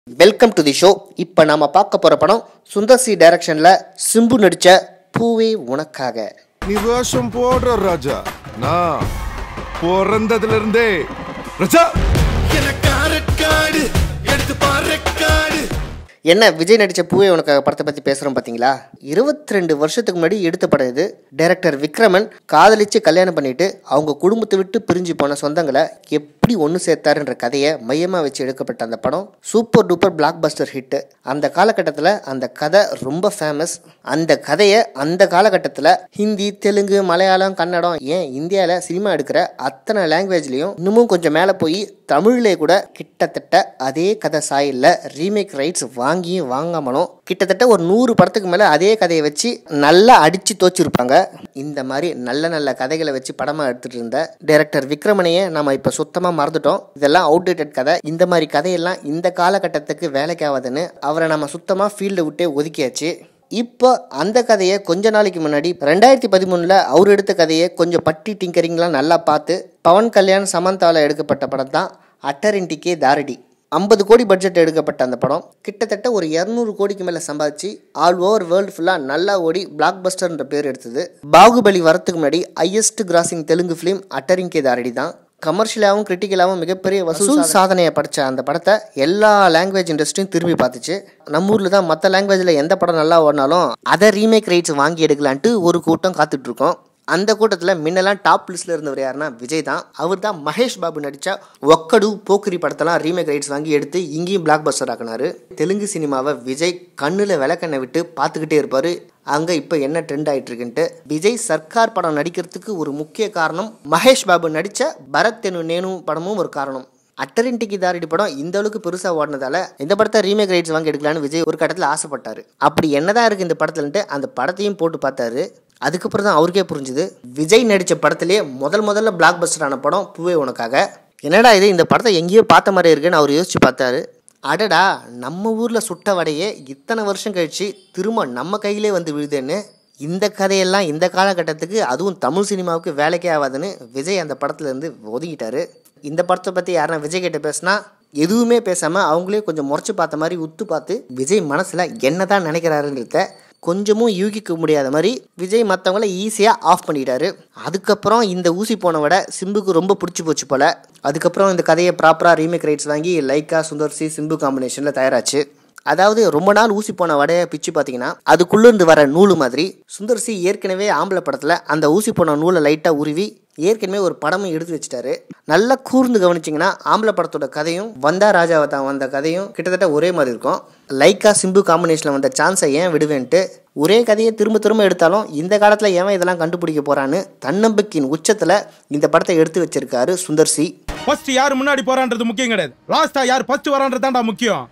welcome to the show இப்போ நாம பார்க்க போற படம் சுந்தர் சி டைரக்ஷன்ல சிம்பு நடிச்ச பூவே உனக்காக நீ வேஷம் போடுற ராஜா நான் பிறந்ததுல இருந்தே ராஜா என்ன விஜய் நடிச்ச பூவே உனக்காக படத்தை பத்தி பேசுறோம் பாத்தீங்களா இருபத்தி ரெண்டு வருஷத்துக்கு முன்னாடி எடுத்த படம் இது டைரக்டர் விக்ரமன் காதலிச்சு கல்யாணம் பண்ணிட்டு அவங்க குடும்பத்தை விட்டு பிரிஞ்சு போன சொந்தங்களை எப்படி ஒன்று சேர்த்தாருன்ற கதையை மையமாக வச்சு எடுக்கப்பட்ட அந்த படம் super duper blockbuster hit அந்த காலகட்டத்தில் அந்த கதை ரொம்ப ஃபேமஸ் அந்த கதையை அந்த காலகட்டத்தில் ஹிந்தி தெலுங்கு மலையாளம் கன்னடம் ஏன் இந்தியாவில் சினிமா எடுக்கிற அத்தனை லாங்குவேஜ்லேயும் இன்னமும் கொஞ்சம் மேலே போய் தமிழ்லே கூட கிட்டத்தட்ட அதே கதை சாயலில் ரீமேக் ரைட்ஸ் வாங்கியும் வாங்காமலும் கிட்டத்தட்ட ஒரு நூறு படத்துக்கு மேலே அதே கதையை வச்சு நல்லா அடித்து தோச்சிருப்பாங்க இந்த மாதிரி நல்ல நல்ல கதைகளை வச்சு படமாக எடுத்துகிட்டு இருந்த டைரக்டர் விக்ரமனையே நம்ம இப்போ சுத்தமாக மறந்துட்டோம் இதெல்லாம் அவுடேட்டட் கதை இந்த மாதிரி கதையெல்லாம் இந்த காலகட்டத்துக்கு வேலைக்கு ஆகாதுன்னு அவரை நம்ம சுத்தமாக ஃபீல்டை விட்டே ஒதுக்கியாச்சு இப்போ அந்த கதையை கொஞ்ச நாளைக்கு முன்னாடி ரெண்டாயிரத்தி பதிமூணில் அவர் எடுத்த கதையை கொஞ்சம் பட்டி டிங்கரிங்லாம் நல்லா பார்த்து பவன் கல்யாண் சமந்தாவில் எடுக்கப்பட்ட படம் தான் அட்டரின்டிக்கே தாரடி ஐம்பது கோடி பட்ஜெட் எடுக்கப்பட்ட அந்த படம் கிட்டத்தட்ட ஒரு இரநூறு கோடிக்கு மேலே சம்பாதிச்சு ஆல் ஓவர் வேர்ல்டு ஃபுல்லாக நல்லா ஓடி பிளாக் பஸ்டர்ன்ற பேர் எடுத்தது பாகுபலி வரத்துக்கு முன்னாடி highest grossing Telugu film Attarintiki Daredi தான் கமர்ஷியலாகவும் கிரிட்டிக்கலாகவும் மிகப்பெரிய வசூல் சாதனையை படித்த அந்த படத்தை எல்லா லாங்குவேஜ் இண்டஸ்ட்ரியும் திரும்பி பார்த்துச்சு நம்ம ஊரில் தான் மற்ற லாங்குவேஜில் எந்த படம் நல்லா ஓடினாலும் அதை ரீமேக் ரைட்ஸ் வாங்கி எடுக்கலான்ட்டு ஒரு கூட்டம் காத்துட்ருக்கோம் அந்த கூட்டத்தில் முன்னெல்லாம் டாப் லிஸ்ட்டில் இருந்தவர் யாருன்னா விஜய் தான் அவர் தான் மகேஷ் பாபு நடித்த ஒக்கடு போக்கிரி படத்தெல்லாம் ரீமேக் ரைட்ஸ் வாங்கி எடுத்து இங்கேயும் பிளாக் பஸ்டர் ஆக்கினாரு தெலுங்கு சினிமாவை விஜய் கண்ணில் விளக்கண்ணை விட்டு பார்த்துக்கிட்டே இருப்பார் அங்கே இப்போ என்ன ட்ரெண்ட் ஆயிட்டு இருக்குன்ட்டு விஜய் சர்க்கார் படம் நடிக்கிறதுக்கு ஒரு முக்கிய காரணம் மகேஷ் பாபு நடித்த பரத் தெனு நேனு படமும் ஒரு காரணம் அட்டரின்டிக்கு தாரடி படம் இந்த அளவுக்கு பெருசாக ஓடினதால இந்த படத்தை ரீமேக் ரைட்ஸ் வாங்கி எடுக்கலான்னு விஜய் ஒரு கட்டத்தில் ஆசைப்பட்டாரு அப்படி என்னதான் இருக்கு இந்த படத்துலன்ட்டு அந்த படத்தையும் போட்டு பார்த்தாரு அதுக்கப்புறம் தான் அவருக்கே புரிஞ்சுது விஜய் நடித்த படத்திலேயே முதல் முதல்ல பிளாக் பஸ்டரான படம் பூவே உனக்காக என்னடா இது இந்த படத்தை எங்கேயோ பார்த்த மாதிரி இருக்குன்னு அவர் யோசிச்சு பார்த்தாரு அடடா நம்ம ஊரில் சுட்ட வடையே இத்தனை வருஷம் கழிச்சு திரும்ப நம்ம கையிலே வந்து விழுதுன்னு இந்த கதையெல்லாம் இந்த காலகட்டத்துக்கு அதுவும் தமிழ் சினிமாவுக்கு வேலைக்கே ஆகாதுன்னு விஜய் அந்த படத்துலேருந்து ஒதுக்கிட்டாரு இந்த படத்தை பற்றி யாருன்னா விஜய் கிட்ட பேசினா எதுவுமே பேசாமல் அவங்களே கொஞ்சம் முறைச்சி பார்த்த மாதிரி உத்து பார்த்து விஜய் மனசில் என்ன தான் நினைக்கிறாருன்றத கொஞ்சமும் யூகிக்க முடியாத மாதிரி விஜய் மற்றவங்கள ஈஸியாக ஆஃப் பண்ணிட்டாரு அதுக்கப்புறம் இந்த ஊசி போன விட சிம்புக்கு ரொம்ப பிடிச்சி போச்சு போல அதுக்கப்புறம் இந்த கதையை ப்ராப்பராக ரீமேக் ரைட்ஸ் வாங்கி லைக்கா சுந்தர்சி சிம்பு காம்பினேஷனில் தயாராச்சு அதாவது ரொம்ப நாள் ஊசி போன வடையை பிச்சு பார்த்தீங்கன்னா அதுக்குள்ள இருந்து வர நூல் மாதிரி சுந்தர்சி ஏற்கனவே ஆம்பளை படத்தில் அந்த ஊசி போன நூலை லைட்டாக உருவி ஏற்கனவே ஒரு படமும் எடுத்து வச்சுட்டாரு நல்லா கூர்ந்து கவனிச்சிங்கன்னா ஆம்பளை படத்தோட கதையும் வந்தா ராஜாவை தான் வந்த கதையும் கிட்டத்தட்ட ஒரே மாதிரி இருக்கும் லைக்கா சிம்பு காம்பினேஷனில் வந்த சான்ஸை ஏன் விடுவேன்ட்டு ஒரே கதையை திரும்ப திரும்ப எடுத்தாலும் இந்த காலத்தில் ஏன் இதெல்லாம் கண்டுபிடிக்க போறான்னு தன்னம்பிக்கையின் உச்சத்தில் இந்த படத்தை எடுத்து வச்சிருக்காரு சுந்தர்சி ஃபர்ஸ்ட் யார் முன்னாடி போறான்றது முக்கியம் கிடையாது லாஸ்டா யார் ஃபர்ஸ்ட் வரான்றதாண்டா முக்கியம்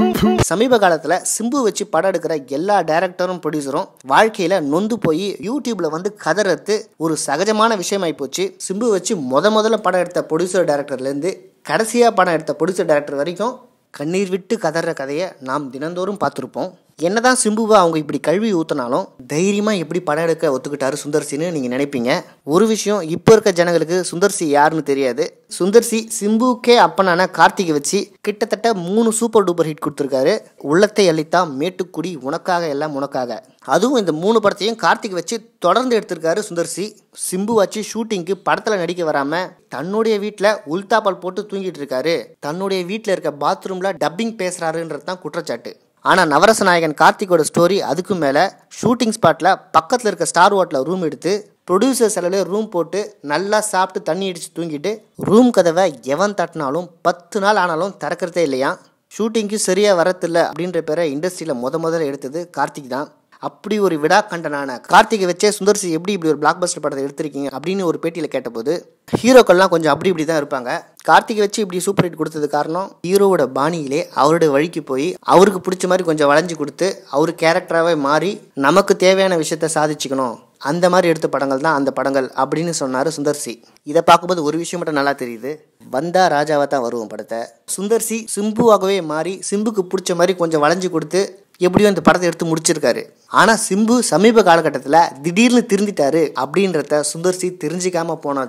சமீப காலத்தில் சிம்பு வச்சு படம் எடுக்கிற எல்லா டைரக்டரும் ப்ரொடியூசரும் வாழ்க்கையில் நொந்து போய் யூடியூப்ல வந்து கதறது ஒரு சகஜமான விஷயமாயி போச்சு சிம்பு வச்சு முத முதல்ல படம் எடுத்த ப்ரொடியூசர் டைரக்டர்லேருந்து கடைசியாக படம் எடுத்த ப்ரொடியூசர் டைரக்டர் வரைக்கும் கண்ணீர் விட்டு கதற கதையை நாம் தினந்தோறும் பார்த்துருப்போம் என்னதான் சிம்புவை அவங்க இப்படி கழுவி ஊற்றினாலும் தைரியமாக எப்படி படம் எடுக்க ஒத்துக்கிட்டாரு சுந்தர்சின்னு நீங்கள் நினைப்பீங்க ஒரு விஷயம் இப்போ இருக்க ஜனங்களுக்கு சுந்தர்சி யாருன்னு தெரியாது சுந்தர்சி சிம்புக்கே அப்பனான கார்த்திகை வச்சு கிட்டத்தட்ட மூணு சூப்பர் டூப்பர் ஹிட் கொடுத்துருக்காரு உள்ளத்தை அளித்தா மேட்டுக்குடி உனக்காக எல்லாம் உனக்காக அதுவும் இந்த மூணு படத்தையும் கார்த்திக் வச்சு தொடர்ந்து எடுத்திருக்காரு சுந்தர்சி சிம்பு வச்சு ஷூட்டிங்க்கு படத்தில் நடிக்க வராம தன்னுடைய வீட்டில் உல்தாப்பால் போட்டு தூங்கிட்டு இருக்காரு தன்னுடைய வீட்டில் இருக்க பாத்ரூம்ல டப்பிங் பேசுறாருன்றது தான் குற்றச்சாட்டு ஆனால் நவரச நாயகன் கார்த்திகோட ஸ்டோரி அதுக்கு மேலே ஷூட்டிங் ஸ்பாட்டில் பக்கத்தில் இருக்க ஸ்டார் ஹோட்டலில் ரூம் எடுத்து ப்ரொடியூசர் செலவில் ரூம் போட்டு நல்லா சாப்பிட்டு தண்ணி அடித்து தூங்கிட்டு ரூம் கதவை எவன் தட்டினாலும் பத்து நாள் ஆனாலும் திறக்கிறதே இல்லையா ஷூட்டிங்க்கு சரியாக வரதில்ல அப்படின்ற பேரை இண்டஸ்ட்ரியில் முத முதல்ல எடுத்தது கார்த்திக் தான் அப்படி ஒரு விடா கண்டனான கார்த்திகை வச்சே சுந்தர்சி எப்படி இப்படி ஒரு பிளாக் பஸ்டர் படத்தை எடுத்திருக்கீங்க அப்படின்னு ஒரு பேட்டியில் கேட்டபோது ஹீரோக்கள்லாம் கொஞ்சம் அப்படி இப்படி தான் இருப்பாங்க கார்த்திகை வச்சு இப்படி சூப்பர் ஹிட் கொடுத்தது காரணம் ஹீரோவோட பாணியிலே அவருடைய வழிக்கு போய் அவருக்கு பிடிச்ச மாதிரி கொஞ்சம் வளைஞ்சு கொடுத்து அவர் கேரக்டராகவே மாறி நமக்கு தேவையான விஷயத்த சாதிச்சுக்கணும் அந்த மாதிரி எடுத்த படங்கள் தான் அந்த படங்கள் அப்படின்னு சொன்னார் சுந்தர்சி இதை பார்க்கும்போது ஒரு விஷயம் மட்டும் நல்லா தெரியுது வந்தா ராஜாவா தான் வருவோம் படத்தை சுந்தர்சி சிம்புவாகவே மாறி சிம்புக்கு பிடிச்ச மாதிரி கொஞ்சம் வளைஞ்சு கொடுத்து எப்படியோ இந்த படத்தை எடுத்து முடிச்சிருக்காரு ஆனால் சிம்பு சமீப காலகட்டத்தில் திடீர்னு திருந்திட்டாரு அப்படின்றத சுந்தர்சி தெரிஞ்சிக்காம போனது தான்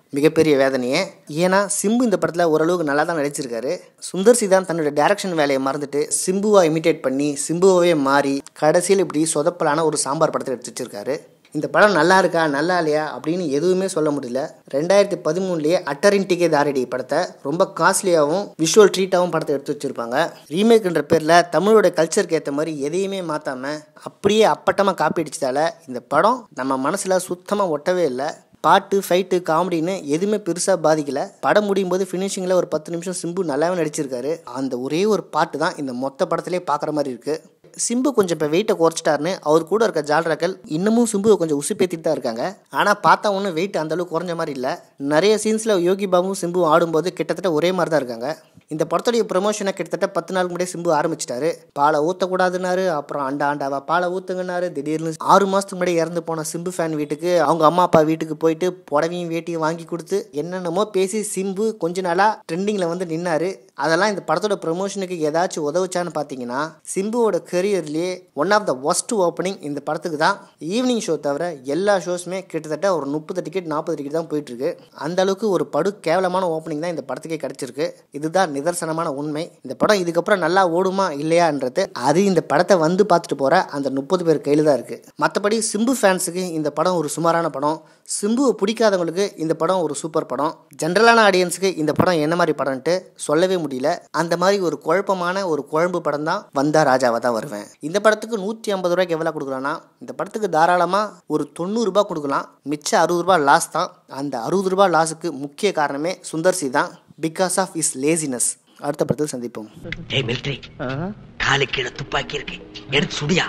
மிகப்பெரிய வேதனையே ஏன்னா சிம்பு இந்த படத்தில் ஓரளவுக்கு நல்லா தான் நடிச்சிருக்காரு சுந்தர் சி தான் தன்னோட டைரக்ஷன் வேலையை மறந்துட்டு சிம்புவை இமிட்டேட் பண்ணி சிம்புவே மாறி கடைசியில் இப்படி சொதப்பலான ஒரு சாம்பார் படத்தை எடுத்து வச்சிருக்காரு இந்த படம் நல்லா இருக்கா நல்லா இல்லையா அப்படின்னு எதுவுமே சொல்ல முடியல ரெண்டாயிரத்தி பதிமூணுலேயே அட்டரின் டிகே தாரடி படத்தை ரொம்ப காஸ்ட்லியாகவும் விஷுவல் ட்ரீட்டாகவும் படத்தை எடுத்து வச்சிருப்பாங்க ரீமேக்ன்ற பேரில் தமிழோட கல்ச்சருக்கு ஏற்ற மாதிரி எதையுமே மாற்றாம அப்படியே அப்பட்டமாக காப்பி அடிச்சதால இந்த படம் நம்ம மனசில் சுத்தமாக ஒட்டவே இல்லை பாட்டு ஃபைட்டு காமெடின்னு எதுவுமே பெருசாக பாதிக்கல படம் முடியும் போது ஃபினிஷிங்கில் ஒரு பத்து நிமிஷம் சிம்பு நல்லாவே நடிச்சிருக்காரு அந்த ஒரே ஒரு பாட்டு தான் இந்த மொத்த படத்திலே பார்க்குற மாதிரி இருக்குது சிம்பு கொஞ்சம் இப்போ வெயிட்டை குறைச்சிட்டாருன்னு அவர் கூட இருக்க ஜால்ராக்கள் இன்னமும் சிம்புவை கொஞ்சம் உசுப்பேத்திட்டு தான் இருக்காங்க ஆனால் பார்த்தா ஒன்றும் வெயிட் அந்த அளவுக்கு குறைஞ்ச மாதிரி இல்லை நிறைய சீன்ஸில் யோகி பாபுவும் சிம்புவும் ஆடும்போது கிட்டத்தட்ட ஒரே மாதிரி தான் இருக்காங்க இந்த படத்துடைய ப்ரொமோஷனை கிட்டத்தட்ட பத்து நாளுக்கு முன்னாடியே சிம்பு ஆரம்பிச்சிட்டாரு பாலை ஊற்றக்கூடாதுனாரு அப்புறம் ஆண்டா ஆண்டாவா பாலை ஊற்றுங்கனாரு திடீர்னு ஆறு மாதத்துக்கு முன்னாடி இறந்து போன சிம்பு ஃபேன் வீட்டுக்கு அவங்க அம்மா அப்பா வீட்டுக்கு போயிட்டு புடவையும் வேட்டியும் வாங்கி கொடுத்து என்னென்னமோ பேசி சிம்பு கொஞ்ச நாளாக ட்ரெண்டிங்கில் வந்து நின்னாரு அதெல்லாம் இந்த படத்தோட ப்ரொமோஷனுக்கு ஏதாச்சும் உதவுச்சான்னு பார்த்தீங்கன்னா சிம்புவோட கெரியர்லேயே one of the worst opening இந்த படத்துக்கு தான் ஈவினிங் ஷோ தவிர எல்லா ஷோஸுமே கிட்டத்தட்ட ஒரு முப்பது டிக்கெட் நாற்பது டிக்கெட் தான் போயிட்டு இருக்கு அந்த அளவுக்கு ஒரு படு கேவலமான ஓப்பனிங் தான் இந்த படத்துக்கே கிடைச்சிருக்கு இதுதான் நிதர்சனமான உண்மை இந்த படம் இதுக்கப்புறம் நல்லா ஓடுமா இல்லையான்றது அது இந்த படத்தை வந்து பார்த்துட்டு போற அந்த முப்பது பேர் கையில் தான் இருக்கு மற்றபடி சிம்பு ஃபேன்ஸுக்கு இந்த படம் ஒரு சுமாரான படம் சிம்புவை பிடிக்காதவங்களுக்கு இந்த படம் ஒரு சூப்பர் படம் ஜென்ரலான ஆடியன்ஸுக்கு இந்த படம் என்ன மாதிரி படம்ன்ட்டு சொல்லவே முடியல அந்த மாதிரி ஒரு குழப்பமான ஒரு குழம்பு படம் தான் வந்தா ராஜாவா தான் வருவேன் இந்த படத்துக்கு நூற்றி ஐம்பது ரூபாய்க்கு எவ்வளோ கொடுக்கலாம்னா இந்த படத்துக்கு தாராளமாக ஒரு தொண்ணூறுரூபா கொடுக்கலாம் மிச்சம் அறுபது ரூபாய் லாஸ் தான் அந்த அறுபது ரூபாய் லாஸுக்கு முக்கிய காரணமே சுந்தர் சி தான் பிகாஸ் ஆஃப் இஸ் லேசினஸ் அடுத்த படத்தில் சந்திப்போம் டேய் மிலிட்ரி காலு கீழே துப்பாக்கி இருக்கு எடுத்து சுடியா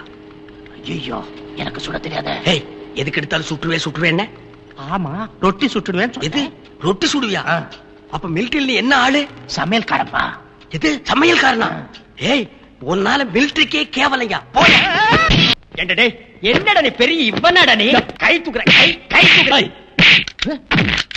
ஐயோ எனக்கு சுட தெரியாத ஏய் எதுக்கு எடுத்தாலும் சுட்டுவே சுட்டுவே என்ன ஆமா ரொட்டி சுட்டுடுவேன் எது ரொட்டி சுடுவியா அப்ப மிலிட்டரியில் நீ என்ன ஆளு சமையல்காரப்பா எது சமையல்காரனா ஏய் உன்னால மிலிட்டரிக்கே கேவலையா போய் என்னடா நீ பெரிய இவனடா நீ கை தூக்குற கை கை தூக்குற